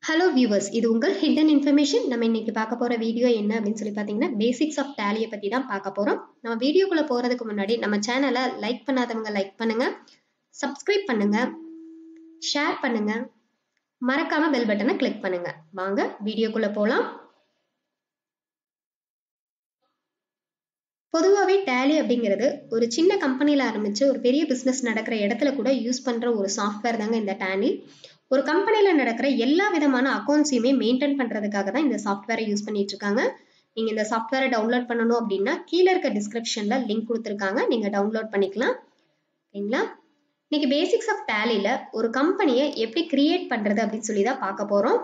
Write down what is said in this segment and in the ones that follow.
hello viewers இது உங்கள் hidden information நம்ம இன்னைக்கு பார்க்க போற வீடியோ என்ன அப்படின்னு சொல்லி பார்த்தீங்கன்னா பேசிக்ஸ் ஆஃப் டேலியை பத்தி தான் பார்க்க போறோம் நம்ம வீடியோக்குள்ள போறதுக்கு முன்னாடி நம்ம சேனலை லைக் பண்ணாதவங்க லைக் பண்ணுங்க சப்ஸ்கிரைப் பண்ணுங்க ஷேர் பண்ணுங்க மறக்காம பெல் பட்டனை கிளிக் பண்ணுங்க வாங்க வீடியோக்குள்ள போலாம் பொதுவாகவே டேலி அப்படிங்கிறது ஒரு சின்ன கம்பெனியில் ஆரம்பிச்சு ஒரு பெரிய பிஸ்னஸ் நடக்கிற இடத்துல கூட யூஸ் பண்ற ஒரு சாஃப்ட்வேர் தாங்க இந்த டேலி ஒரு கம்பெனியில நடக்கிற எல்லா விதமான அக்கௌண்ட்ஸையுமே மெயின்டைன் பண்றதுக்காக தான் இந்த சாஃப்ட்வேரை யூஸ் பண்ணிட்டு இருக்காங்க நீங்க இந்த சாஃப்ட்வேரை டவுன்லோட் பண்ணணும் அப்படின்னா கீழே இருக்க டிஸ்கிரிப்ஷன்ல லிங்க் கொடுத்துருக்காங்க நீங்க டவுன்லோட் பண்ணிக்கலாம் ஓகேங்களா இன்னைக்கு பேசிக்ஸ் ஆஃப் டேலில ஒரு கம்பெனியை எப்படி கிரியேட் பண்றது அப்படின்னு சொல்லி தான் பார்க்க போறோம்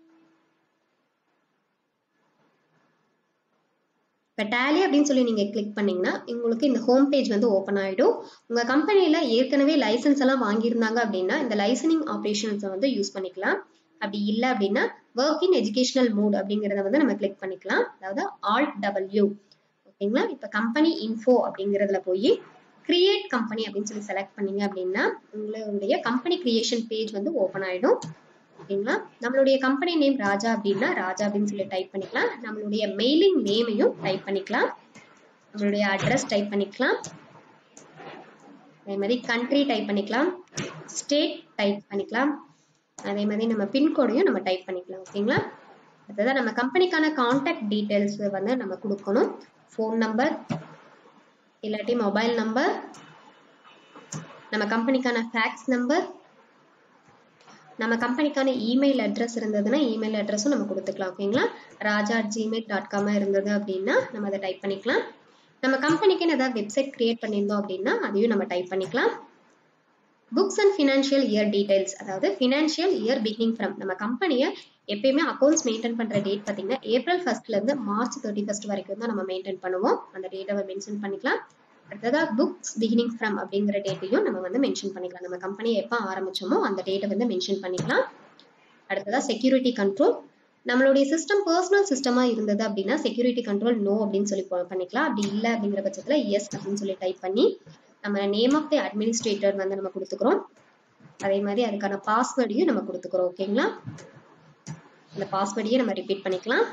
இப்போ டேலி அப்படின்னு சொல்லி நீங்கள் கிளிக் பண்ணீங்கன்னா உங்களுக்கு இந்த ஹோம் பேஜ் வந்து ஓப்பன் ஆகிடும் உங்கள் கம்பெனியில் ஏற்கனவே லைசன்ஸ் எல்லாம் வாங்கியிருந்தாங்க அப்படின்னா இந்த லைசனிங் ஆப்ரேஷன்ஸை வந்து யூஸ் பண்ணிக்கலாம் அப்படி இல்லை அப்படின்னா ஒர்க் இன் எஜுகேஷனல் மூட் அப்படிங்கிறத வந்து நம்ம கிளிக் பண்ணிக்கலாம் அதாவது ஆல்ட் டபிள்யூ ஓகேங்களா இப்போ கம்பெனி இன்ஃபோ அப்படிங்கிறதுல போய் கிரியேட் கம்பெனி அப்படின்னு சொல்லி செலக்ட் பண்ணீங்க அப்படின்னா உங்களுடைய கம்பெனி கிரியேஷன் பேஜ் வந்து ஓப்பன் ஆகிடும் ஓகேங்களா நம்மளுடைய கம்பெனி நேம் ராஜா அப்படின்னா ராஜா அப்படின்னு சொல்லி டைப் பண்ணிக்கலாம் நம்மளுடைய மெயிலிங் நேமையும் டைப் பண்ணிக்கலாம் நம்மளுடைய அட்ரஸ் டைப் பண்ணிக்கலாம் அதே மாதிரி கண்ட்ரி டைப் பண்ணிக்கலாம் ஸ்டேட் டைப் பண்ணிக்கலாம் அதே மாதிரி நம்ம பின்கோடையும் நம்ம டைப் பண்ணிக்கலாம் ஓகேங்களா அடுத்ததான் நம்ம கம்பெனிக்கான கான்டாக்ட் டீட்டெயில்ஸ் வந்து நம்ம கொடுக்கணும் ஃபோன் நம்பர் இல்லாட்டி மொபைல் நம்பர் நம்ம கம்பெனிக்கான ஃபேக்ஸ் நம்பர் நம்ம கம்பெனிக்கான இமெயில் அட்ரஸ் இருந்ததுன்னா இமெயில் அட்ரஸும் நம்ம கொடுத்துக்கலாம் ஓகேங்களா ராஜா ஜிமெயில் டாட் காமா இருந்தது அப்படின்னா நம்ம அதை டைப் பண்ணிக்கலாம் நம்ம கம்பெனிக்குன்னு ஏதாவது வெப்சைட் கிரியேட் பண்ணியிருந்தோம் அப்படின்னா அதையும் நம்ம டைப் பண்ணிக்கலாம் books and financial year details அதாவது ஃபினான்ஷியல் இயர் பிகினிங் ஃப்ரம் நம்ம கம்பெனியை எப்பயுமே அக்கௌண்ட்ஸ் மெயின்டைன் பண்ணுற டேட் பார்த்தீங்கன்னா ஏப்ரல் ஃபர்ஸ்ட்லேருந்து மார்ச் தேர்ட்டி ஃபர்ஸ்ட் வரைக்கும் தான் நம்ம மெயின்டைன் பண்ணுவோம் அந்த டேட்டை மென்ஷன் பண்ணிக்கலாம் அடுத்ததாக புக்ஸ் பிகினிங் ஃப்ரம் அப்படிங்கிற டேட்டையும் நம்ம வந்து மென்ஷன் பண்ணிக்கலாம் நம்ம கம்பெனி எப்போ ஆரம்பிச்சோமோ அந்த டேட்டை வந்து மென்ஷன் பண்ணிக்கலாம் அடுத்ததாக செக்யூரிட்டி கண்ட்ரோல் நம்மளுடைய சிஸ்டம் பர்சனல் சிஸ்டமாக இருந்தது அப்படின்னா செக்யூரிட்டி கண்ட்ரோல் நோ அப்படின்னு சொல்லி பண்ணிக்கலாம் அப்படி இல்லை அப்படிங்கிற பட்சத்தில் எஸ் அப்படின்னு சொல்லி டைப் பண்ணி நம்ம நேம் ஆஃப் தி அட்மினிஸ்ட்ரேட்டர் வந்து நம்ம கொடுத்துக்கிறோம் அதே மாதிரி அதுக்கான பாஸ்வேர்டையும் நம்ம கொடுத்துக்கிறோம் ஓகேங்களா அந்த பாஸ்வேர்டையும் நம்ம ரிப்பீட் பண்ணிக்கலாம்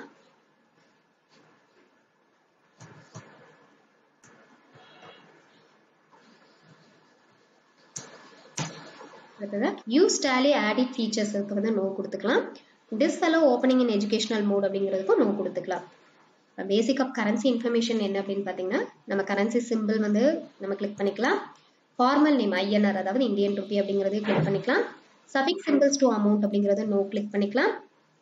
அடுத்தது யூஸ் டேலி ஆடிட் ஃபீச்சர்ஸுக்கு வந்து நோ கொடுத்துக்கலாம் disallow opening in educational mode அப்படிங்கிறதுக்கும் நோ கொடுத்துக்கலாம் பேசிக் ஆஃப் கரன்சி இன்ஃபர்மேஷன் என்ன அப்படின்னு பார்த்தீங்கன்னா நம்ம கரன்சி சிம்பிள் வந்து நம்ம கிளிக் பண்ணிக்கலாம் ஃபார்மல் நேம் ஐஎன்ஆர் அதாவது இந்தியன் ருபி அப்படிங்கிறதையும் கிளிக் பண்ணிக்கலாம் சபிக் சிம்பிள்ஸ் டு அமௌண்ட் அப்படிங்கிறத நோ கிளிக் பண்ணிக்கலாம்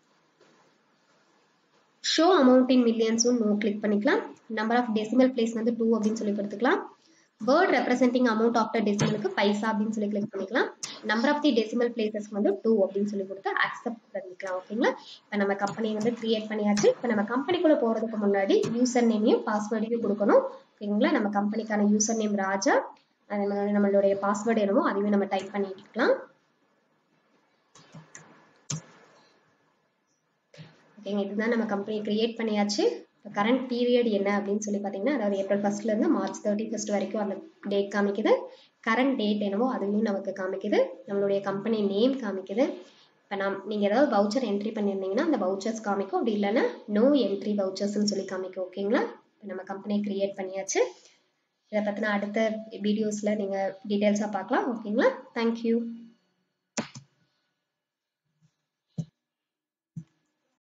ஷோ அமௌண்ட் இன் மில்லியன்ஸும் நோ கிளிக் பண்ணிக்கலாம் நம்பர் ஆஃப் டெசிமல் பிளேஸ் வந்து டூ அப்படின்னு சொல்லி கொடுத்துக்கலாம் வேர்ட் ரெப்ரசென்டிங் அமௌண்ட் ஆஃப்டர் டெசிமலுக்கு பைசா அப்படின்னு சொல்லி கிளிக் பண்ணிக்கலாம் number of the decimal places வந்து டூ அப்படின்னு சொல்லி கொடுத்து அக்செப்ட் பண்ணிக்கலாம் ஓகேங்களா இப்போ நம்ம கம்பெனி வந்து கிரியேட் பண்ணியாச்சு இப்போ நம்ம கம்பெனிக்குள்ள போறதுக்கு முன்னாடி யூசர் நேமையும் பாஸ்வேர்டையும் கொடுக்கணும் ஓகேங்களா நம்ம கம்பெனிக்கான யூசர் நேம் ராஜா அதே மாதிரி நம்மளுடைய பாஸ்வேர்டு என்னமோ அதையும் நம்ம டைப் பண்ணிக்கலாம் ஓகேங்க இதுதான் நம்ம கம்பெனி கிரியேட் பண்ணியாச்சு இப்போ கரண்ட் பீரியட் என்ன அப்படின்னு சொல்லி பார்த்தீங்கன்னா அதாவது ஏப்ரல் ஃபர்ஸ்ட்லேருந்து மார்ச் தேர்ட்டி ஃபர்ஸ்ட் வரைக்கும் அந்த டேட் காமிக்குது கரண்ட் டேட் என்னவோ அதுவும் நமக்கு காமிக்குது நம்மளுடைய கம்பெனி நேம் காமிக்குது இப்போ நம் நீங்கள் ஏதாவது வவுச்சர் என்ட்ரி பண்ணியிருந்தீங்கன்னா அந்த வவுச்சர்ஸ் காமிக்கும் அப்படி இல்லைன்னா நோ என்ட்ரி வவுச்சர்ஸ்னு சொல்லி காமிக்கும் ஓகேங்களா இப்போ நம்ம கம்பெனியை க்ரியேட் பண்ணியாச்சு இதை பற்றின அடுத்த வீடியோஸில் நீங்கள் டீட்டெயில்ஸாக பார்க்கலாம் ஓகேங்களா தேங்க்யூ